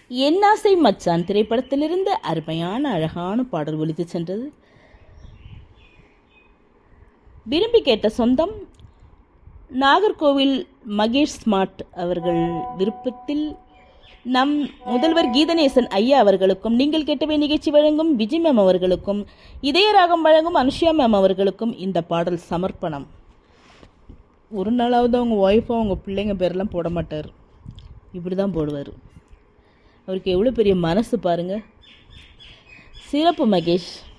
என்னாசை மச்சான் திரைப்படத்திலிருந்து அருமையான அழகான பாடல் ஒலித்து சென்றது விரும்பி கேட்ட சொந்தம் நாகர்கோவில் மகேஷ் ஸ்மார்ட் அவர்கள் விருப்பத்தில் நம் முதல்வர் கீதநேசன் ஐயா அவர்களுக்கும் நீங்கள் கேட்டவை நிகழ்ச்சி வழங்கும் விஜய் மேம் அவர்களுக்கும் இதயராகம் வழங்கும் அனுஷியா மேம் அவர்களுக்கும் இந்த பாடல் சமர்ப்பணம் ஒரு நாளாவது அவங்க ஒய்ஃபும் அவங்க பிள்ளைங்க பேரெல்லாம் போட மாட்டார் இப்படி தான் போடுவார் அவருக்கு எவ்வளோ பெரிய மனசு பாருங்க சிறப்பு மகேஷ்